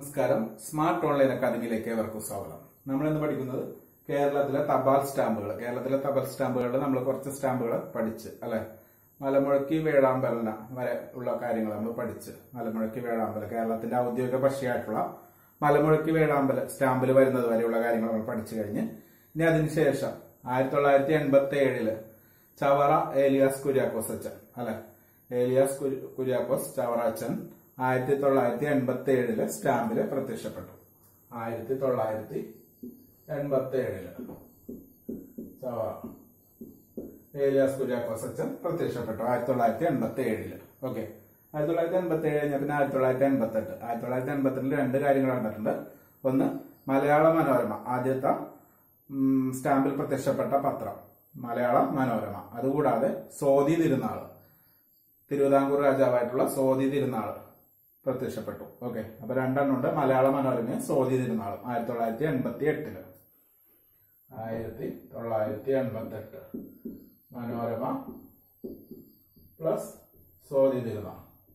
നമസ്കാരം smart online അക്കാദമിയിലേക്ക് ഏവർക്കും സ്വാഗതം നമ്മൾ ഇന്ന് പഠിക്കുന്നത് കേരളത്തിലെ തപാൽ സ്റ്റാമ്പുകൾ കേരളത്തിലെ തപാൽ സ്റ്റാമ്പുകളിൽ നമ്മൾ കുറച്ച് സ്റ്റാമ്പുകൾ പഠിച്ച് അല്ലെ മലമുഴക്കി വേഴാമ്പലന വരെ ഉള്ള കാര്യങ്ങൾ നമ്മൾ പഠിച്ച് മലമുഴക്കി വേഴാമ്പല കേരളത്തിന്റെ ഔദ്യോഗിക പക്ഷിയായിട്ടുള്ള മലമുഴക്കി വേഴാമ്പല സ്റ്റാമ്പിൽ വരുന്നത് വരെയുള്ള കാര്യങ്ങൾ നമ്മൾ പഠിച്ചു കഴിഞ്ഞ് ഇനി അതിനുശേഷം ആയിരത്തി തൊള്ളായിരത്തി എൺപത്തി ഏഴില് ചവറ ഏലിയാസ് കുര്യാക്കോസ് അച്ഛൻ അല്ലെ ഏലിയാസ് കുര്- കുര്യാക്കോസ് ചവറ അച്ഛൻ ആയിരത്തി തൊള്ളായിരത്തി എൺപത്തി ഏഴില് സ്റ്റാമ്പില് പ്രത്യക്ഷപ്പെട്ടു ആയിരത്തി തൊള്ളായിരത്തി എൺപത്തി ഏഴില് ചവറ ഏലിയാസ് കുര്യാക്കോസ് അച്ഛൻ പ്രത്യക്ഷപ്പെട്ടു ആയിരത്തി തൊള്ളായിരത്തി എൺപത്തി ഏഴില് ഓക്കെ ആയിരത്തി തൊള്ളായിരത്തി എൺപത്തി ഏഴ് കഴിഞ്ഞ പിന്നെ ആയിരത്തി തൊള്ളായിരത്തി എൺപത്തി എട്ട് ആയിരത്തി തൊള്ളായിരത്തി എൺപത്തെട്ടിൽ രണ്ട് കാര്യങ്ങൾ നടന്നിട്ടുണ്ട് ഒന്ന് മലയാള മനോരമ ആദ്യത്തെ ഉം, സ്റ്റാമ്പിൽ പ്രത്യക്ഷപ്പെട്ട പത്രം മലയാള മനോരമ അതുകൂടാതെ സോതി തിരുനാള് തിരുവിതാംകൂർ രാജാവായിട്ടുള്ള സോതി തിരുനാള് പ്രത്യക്ഷപ്പെട്ടു ഓക്കെ അപ്പൊ രണ്ടെണ്ണം ഉണ്ട് മലയാള മനോരമയും സോതി തിരുനാളും ആയിരത്തി തൊള്ളായിരത്തി എൺപത്തി എട്ടില് ആയിരത്തി തൊള്ളായിരത്തി എൺപത്തി എട്ട് മനോരമ പ്ലസ് സോതി തിരുനാൾ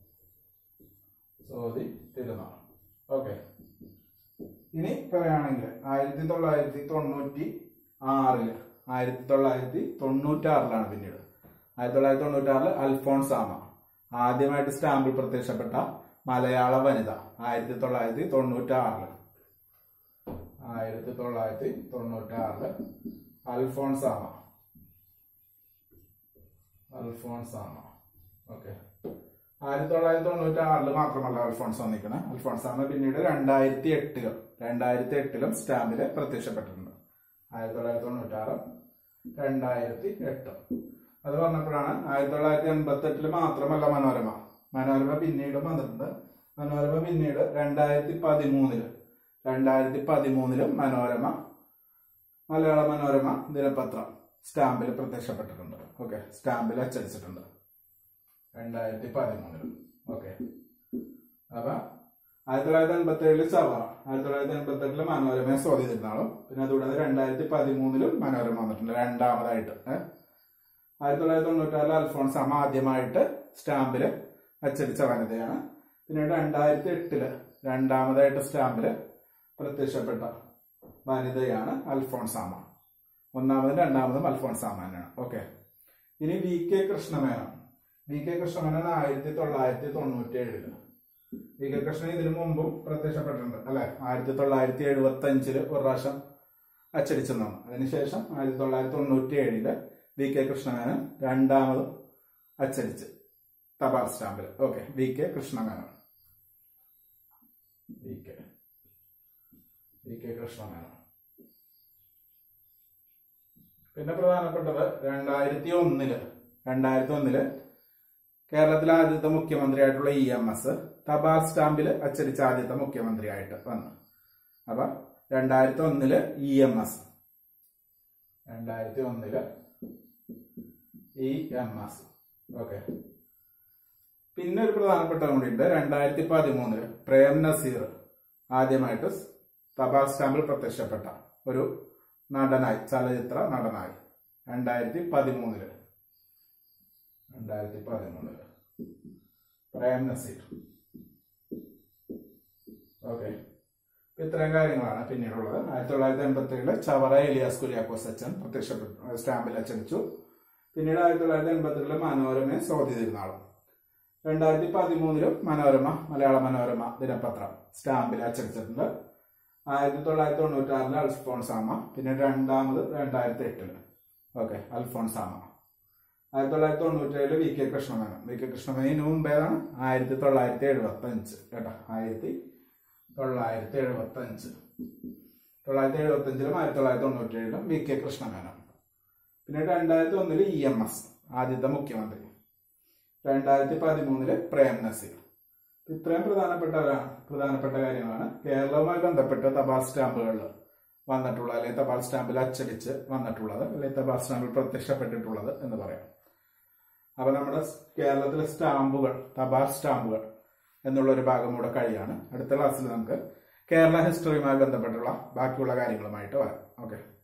സോതി തിരുനാൾ ഓക്കെ ഇനി പറയുകയാണെങ്കിൽ ആയിരത്തി തൊള്ളായിരത്തി തൊണ്ണൂറ്റി ആറില് ആയിരത്തി തൊള്ളായിരത്തി തൊണ്ണൂറ്റി ആറിലാണ് പിന്നീട് ആയിരത്തി തൊള്ളായിരത്തി തൊണ്ണൂറ്റി ആറില് അൽഫോൺസാമ ആദ്യമായിട്ട് സ്റ്റാമ്പിൽ പ്രത്യക്ഷപ്പെട്ട മലയാള വനിത ആയിരത്തി തൊള്ളായിരത്തി തൊണ്ണൂറ്റി ആറില് ആയിരത്തി തൊള്ളായിരത്തി തൊണ്ണൂറ്റി ആറില് അൽഫോൺസാമ അൽഫോൺസാമ ഓക്കെ ആയിരത്തി തൊള്ളായിരത്തി തൊണ്ണൂറ്റി ആറില് മാത്രമല്ല അൽഫോൺസ് വന്നിക്കണേ അൽഫോൺസാമ പിന്നീട് രണ്ടായിരത്തി എട്ടിലും രണ്ടായിരത്തി എട്ടിലും സ്റ്റാമ്പില് പ്രത്യക്ഷപ്പെട്ടിട്ടുണ്ട് ആയിരത്തി തൊള്ളായിരത്തി തൊണ്ണൂറ്റി ആറ് രണ്ടായിരത്തി എട്ട് അത് പറഞ്ഞപ്പോഴാണ് ആയിരത്തി തൊള്ളായിരത്തി എൺപത്തി എട്ടില് മാത്രമല്ല മനോരമ മനോരമ പിന്നീട് വന്നിട്ടുണ്ട് മനോരമ പിന്നീട് രണ്ടായിരത്തി പതിമൂന്നില് രണ്ടായിരത്തി പതിമൂന്നിലും മനോരമ മലയാള മനോരമ ദിനപത്രം സ്റ്റാമ്പിൽ പ്രത്യക്ഷപ്പെട്ടിട്ടുണ്ട് ഓക്കെ സ്റ്റാമ്പിൽ അച്ചടിച്ചിട്ടുണ്ട് രണ്ടായിരത്തി പതിമൂന്നിലും ഓക്കെ അപ്പൊ ആയിരത്തി തൊള്ളായിരത്തി എൺപത്തി ഏഴില് ചവറ ആയിരത്തി തൊള്ളായിരത്തി എൺപത്തി എട്ടില് മനോരമ സ്വാതി തിരുനാളും പിന്നെ അതുകൂടാതെ രണ്ടായിരത്തി പതിമൂന്നിലും മനോരമ വന്നിട്ടുണ്ട് രണ്ടാമതായിട്ട് ഏഹ് ആയിരത്തി തൊള്ളായിരത്തി തൊണ്ണൂറ്റാറിൽ അൽഫോൺസ് അമ്മ ആദ്യമായിട്ട് സ്റ്റാമ്പില് അച്ചടിച്ച വനിതയാണ് പിന്നീട് രണ്ടായിരത്തി എട്ടില് രണ്ടാമതായിട്ട് സ്റ്റാമ്പില് പ്രത്യക്ഷപ്പെട്ട വനിതയാണ് അൽഫോൺസാമ ഒന്നാമതും രണ്ടാമതും അൽഫോൺസാമ തന്നെയാണ് ഓക്കെ ഇനി V K Krishna Menon V K Krishna Menon ആയിരത്തി തൊള്ളായിരത്തി തൊണ്ണൂറ്റി ഏഴില് വി കെ കൃഷ്ണൻ ഇതിനു മുമ്പും പ്രത്യക്ഷപ്പെട്ടിട്ടുണ്ട് അല്ലെ ആയിരത്തി തൊള്ളായിരത്തി എഴുപത്തി അഞ്ചില് ഒരു പ്രാവശ്യം അച്ചടിച്ചെന്നാണ് അതിനുശേഷം ആയിരത്തി തൊള്ളായിരത്തി തൊണ്ണൂറ്റി ഏഴില് വി കെ കൃഷ്ണമേനോൻ രണ്ടാമതും അച്ചടിച്ച് തപാൽ സ്റ്റാമ്പിൽ okay V K Krishna Menon V K V K Krishna Menon പിന്നെ പ്രധാനപ്പെട്ടത് രണ്ടായിരത്തി ഒന്നില് രണ്ടായിരത്തി ഒന്നില് കേരളത്തിലെ ആദ്യത്തെ മുഖ്യമന്ത്രിയായിട്ടുള്ള ഇ എം എസ് തപാൽ സ്റ്റാമ്പിൽ അച്ചടിച്ച ആദ്യത്തെ മുഖ്യമന്ത്രിയായിട്ട് വന്നു അപ്പൊ രണ്ടായിരത്തി ഒന്നില് ഇ എം എസ് രണ്ടായിരത്തി ഒന്നില് ഇ എം എസ് ഓക്കെ പിന്നെ ഒരു പ്രധാനപ്പെട്ട കൂടിയുണ്ട് രണ്ടായിരത്തി പതിമൂന്നില് പ്രേം നസീർ ആദ്യമായിട്ട് തപാൽ സ്റ്റാമ്പിൽ പ്രത്യക്ഷപ്പെട്ട ഒരു നടനായി ചലച്ചിത്ര നടനായി രണ്ടായിരത്തി പതിമൂന്നില് രണ്ടായിരത്തി പതിമൂന്നില് പ്രേം നസീർ ഓക്കെ ഇത്രയും കാര്യങ്ങളാണ് പിന്നീടുള്ളത് ആയിരത്തി തൊള്ളായിരത്തി എൺപത്തി ഏഴില് ചവറ എലിയാസ് കുര്യാക്കോസ് അച്ഛൻ പ്രത്യക്ഷപ്പെട്ടു സ്റ്റാമ്പിൽ അച്ചടിച്ചു പിന്നീട് ആയിരത്തി തൊള്ളായിരത്തി എൺപത്തി ഏഴില് മനോരമയെ സ്വാതി തിരുനാളും രണ്ടായിരത്തി പതിമൂന്നിലും മനോരമ മലയാള മനോരമ ദിനപത്രം സ്റ്റാമ്പിൽ അച്ചടിച്ചിട്ടുണ്ട് ആയിരത്തി തൊള്ളായിരത്തി തൊണ്ണൂറ്റി ആറില് അൽഫോൺസാമ പിന്നെ രണ്ടാമത് രണ്ടായിരത്തി എട്ടില് ഓക്കെ അൽഫോൺസാമ ആയിരത്തി തൊള്ളായിരത്തി തൊണ്ണൂറ്റി ഏഴില് V K Krishna Menon V K Krishna Menon മുമ്പേതാണ് ആയിരത്തി തൊള്ളായിരത്തി എഴുപത്തി അഞ്ച് കേട്ടോ ആയിരത്തി തൊള്ളായിരത്തി എഴുപത്തി അഞ്ച് തൊള്ളായിരത്തി എഴുപത്തി അഞ്ചിലും ആയിരത്തി തൊള്ളായിരത്തി തൊണ്ണൂറ്റി ഏഴിലും വി കെ കൃഷ്ണമേനോൻ പിന്നെ രണ്ടായിരത്തി ഒന്നില് ഇ എം എസ് ആദ്യത്തെ മുഖ്യമന്ത്രി രണ്ടായിരത്തി പതിമൂന്നില് പ്രേം നസീർ ഇത്രയും പ്രധാനപ്പെട്ടവരാണ് പ്രധാനപ്പെട്ട കാര്യങ്ങളാണ് കേരളവുമായി ബന്ധപ്പെട്ട് തപാൽ സ്റ്റാമ്പുകളിൽ വന്നിട്ടുള്ള അല്ലെങ്കിൽ തപാൽ സ്റ്റാമ്പിൽ അച്ചടിച്ച് വന്നിട്ടുള്ളത് അല്ലെങ്കിൽ തപാൽ സ്റ്റാമ്പിൽ പ്രത്യക്ഷപ്പെട്ടിട്ടുള്ളത് എന്ന് പറയാം അപ്പൊ നമ്മുടെ കേരളത്തിലെ സ്റ്റാമ്പുകൾ തപാൽ സ്റ്റാമ്പുകൾ എന്നുള്ള ഒരു ഭാഗം കൂടെ കഴിയാണ് അടുത്ത ക്ലാസ്സിൽ നമുക്ക് കേരള ഹിസ്റ്ററിയുമായി ബന്ധപ്പെട്ടുള്ള ബാക്കിയുള്ള കാര്യങ്ങളുമായിട്ട് വരാം ഓക്കെ